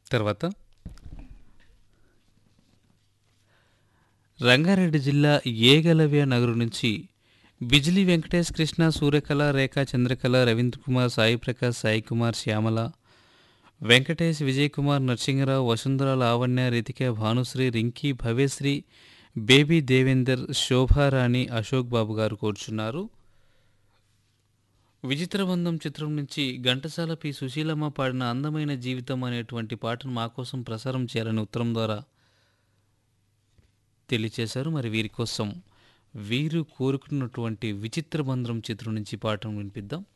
తర్వాత రంగారెడ్డి జిల్లా ఏగలవ్య నగరు నుంచి బిజిలీ వెంకటేష్ కృష్ణ సూర్యకళ రేఖా చంద్రకళ రవీంద్ర కుమార్ సాయి ప్రకాష్ సాయి కుమార్ శ్యామల వెంకటేష్ విజయ్ కుమార్ నరసింహరావు వసుంధర లావణ్య రితిక భానుశ్రీ రింకీ భవ్యశ్రీ బేబీ దేవేందర్ శోభారాణి అశోక్ బాబు గారు కోరుచున్నారు విచిత్రబంధం చిత్రం నుంచి ఘంటసాల పి సుశీలమ్మ పాడిన అందమైన జీవితం అనేటువంటి పాటను మా కోసం ప్రసారం చేయాలని ఉత్తరం ద్వారా తెలియచేశారు మరి వీరి కోసం వీరు కోరుకున్నటువంటి విచిత్ర బంధం చిత్రం నుంచి పాటను వినిపిద్దాం